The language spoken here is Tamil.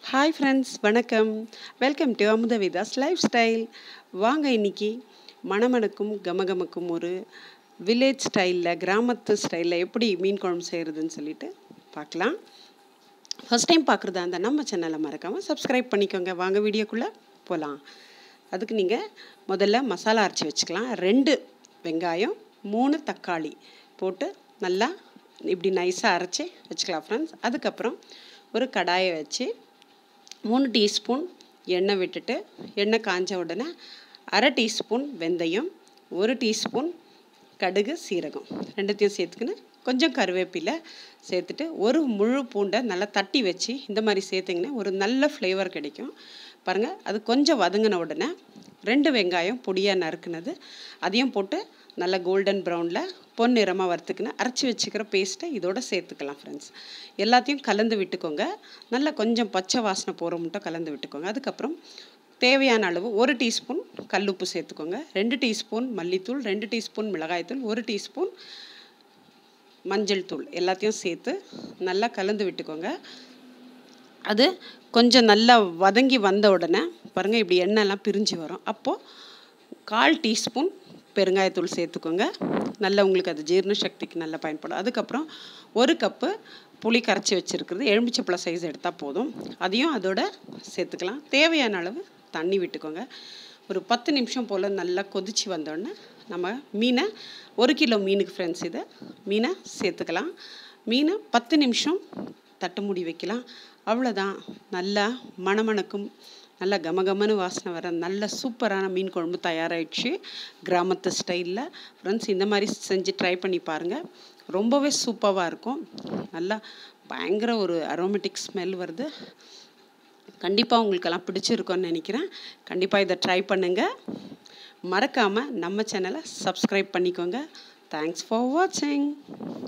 ஹாய் ஃப்ரெண்ட்ஸ் வணக்கம் வெல்கம் டு அமுத விதாஸ் லைஃப் ஸ்டைல் வாங்க இன்னைக்கு மணமணக்கும் கமகமக்கும் ஒரு வில்லேஜ் ஸ்டைலில் கிராமத்து ஸ்டைலில் எப்படி மீன் குழம்பு செய்கிறதுன்னு சொல்லிட்டு பார்க்கலாம் ஃபஸ்ட் டைம் பார்க்குறதா இருந்தால் நம்ம சேனலை மறக்காமல் சப்ஸ்கிரைப் பண்ணிக்கோங்க வாங்க வீடியோக்குள்ளே போகலாம் அதுக்கு நீங்கள் முதல்ல மசாலா அரைச்சி வச்சுக்கலாம் ரெண்டு வெங்காயம் மூணு தக்காளி போட்டு நல்லா இப்படி நைஸாக அரைச்சி வச்சுக்கலாம் ஃப்ரெண்ட்ஸ் அதுக்கப்புறம் ஒரு கடாயை வச்சு மூணு டீஸ்பூன் எண்ணெய் விட்டுட்டு எண்ணெய் காஞ்ச உடனே அரை டீஸ்பூன் வெந்தயம் ஒரு டீஸ்பூன் கடுகு சீரகம் ரெண்டுத்தையும் சேர்த்துக்கின்னு கொஞ்சம் கருவேப்பிலை சேர்த்துட்டு ஒரு முழு பூண்டை நல்லா தட்டி வச்சு இந்த மாதிரி சேர்த்திங்கன்னா ஒரு நல்ல ஃப்ளேவர் கிடைக்கும் பாருங்கள் அது கொஞ்சம் வதங்கின உடனே ரெண்டு வெங்காயம் பொடியாக நறுக்குனது அதையும் போட்டு நல்லா கோல்டன் ப்ரௌனில் பொன்னிறமாக வறுத்துக்கின்னு அரைச்சி வச்சுக்கிற பேஸ்ட்டை இதோட சேர்த்துக்கலாம் ஃப்ரெண்ட்ஸ் எல்லாத்தையும் கலந்து விட்டுக்கோங்க நல்லா கொஞ்சம் பச்சை வாசனை போகிற மட்டும் கலந்து விட்டுக்கோங்க அதுக்கப்புறம் தேவையான அளவு ஒரு டீஸ்பூன் கல்லுப்பு சேர்த்துக்கோங்க ரெண்டு டீஸ்பூன் மல்லித்தூள் ரெண்டு டீஸ்பூன் மிளகாய்த்தூள் ஒரு டீஸ்பூன் மஞ்சள் தூள் எல்லாத்தையும் சேர்த்து நல்லா கலந்து விட்டுக்கோங்க அது கொஞ்சம் நல்லா வதங்கி வந்த உடனே பாருங்கள் இப்படி எண்ணெய்லாம் பிரிஞ்சு வரும் அப்போது கால் டீஸ்பூன் பெருங்காயத்தூள் சேர்த்துக்கோங்க நல்லா உங்களுக்கு அது ஜீரண சக்திக்கு நல்லா பயன்படும் அதுக்கப்புறம் ஒரு கப்பு புளி கரைச்சி வச்சுருக்கிறது எலுமிச்சப்பழம் சைஸ் எடுத்தால் போதும் அதையும் அதோட சேர்த்துக்கலாம் தேவையான அளவு தண்ணி விட்டுக்கோங்க ஒரு பத்து நிமிஷம் போல் நல்லா கொதித்து வந்தோடனே நம்ம மீனை ஒரு கிலோ மீனுக்கு ஃப்ரெண்ட்ஸ் இதை மீனை சேர்த்துக்கலாம் மீனை பத்து நிமிஷம் தட்டு மூடி வைக்கலாம் அவ்வளோதான் நல்லா மணமணக்கும் நல்ல கமகமனு வாசனை வர நல்ல சூப்பரான மீன் குழம்பு தயாராகிடுச்சு கிராமத்து ஸ்டைலில் ஃப்ரெண்ட்ஸ் இந்த மாதிரி செஞ்சு ட்ரை பண்ணி பாருங்கள் ரொம்பவே சூப்பராக இருக்கும் நல்லா பயங்கர ஒரு அரோமேட்டிக் ஸ்மெல் வருது கண்டிப்பாக உங்களுக்கெல்லாம் பிடிச்சிருக்கோன்னு நினைக்கிறேன் கண்டிப்பாக இதை ட்ரை பண்ணுங்கள் மறக்காமல் நம்ம சேனலை சப்ஸ்கிரைப் பண்ணிக்கோங்க தேங்க்ஸ் ஃபார் வாட்சிங்